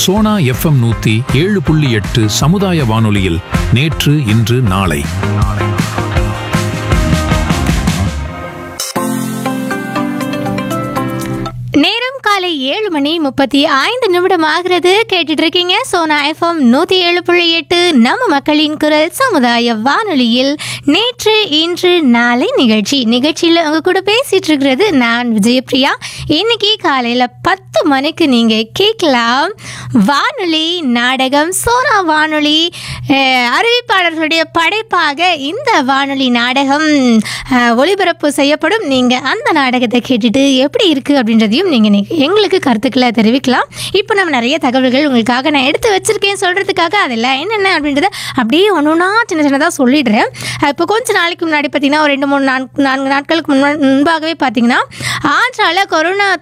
Sona FM நூத்தி ஏழு புள்ளி எட்டு சமுதாய வானொலியில் நேற்று இன்று நாளை நேரம் காலை ஏழு மணி முப்பத்தி ஐந்து நிமிடம் ஆகிறது கேட்டுட்டு இருக்கீங்க சோனா எஃப்எம் நூத்தி ஏழு புள்ளி எட்டு நம்ம மக்களின் குரல் சமுதாய வானொலியில் நேற்று இன்று நாளை நிகழ்ச்சி நிகழ்ச்சியில் உங்க கூட பேசிட்டு இருக்கிறது நான் விஜயபிரியா இன்னைக்கு காலையில பத்து மணிக்கு நீங்க கேட்கலாம் வானொலி நாடகம் சோனா வானொலி அஹ், அறிவிப்பாளர்களுடைய படைப்பாக இந்த வானொலி நாடகம் அஹ், ஒளிபரப்பு செய்யப்படும் நீங்க அந்த நாடகத்தை கேட்டுட்டு எப்படி இருக்கு அப்படின்றதையும் நீங்க நீங்க எங்களுக்கு கருத்துக்களை தெரிவிக்கலாம் இப்போ நம்ம நிறைய தகவல்கள் உங்களுக்காக நான் எடுத்து வச்சிருக்கேன் சொல்றதுக்காக அதெல்லாம் என்னென்ன அப்படின்றத அப்படியே ஒன்று ஒன்றா சின்ன சின்னதாக சொல்லிடுறேன் அஹ், இப்போ கொஞ்ச நாளைக்கு முன்னாடி பார்த்தீங்கன்னா ஒரு ரெண்டு மூணு நான்கு நான்கு நாட்களுக்கு முன்ன முன்பாகவே பார்த்தீங்கன்னா ஆந்திராவில் கொரோனா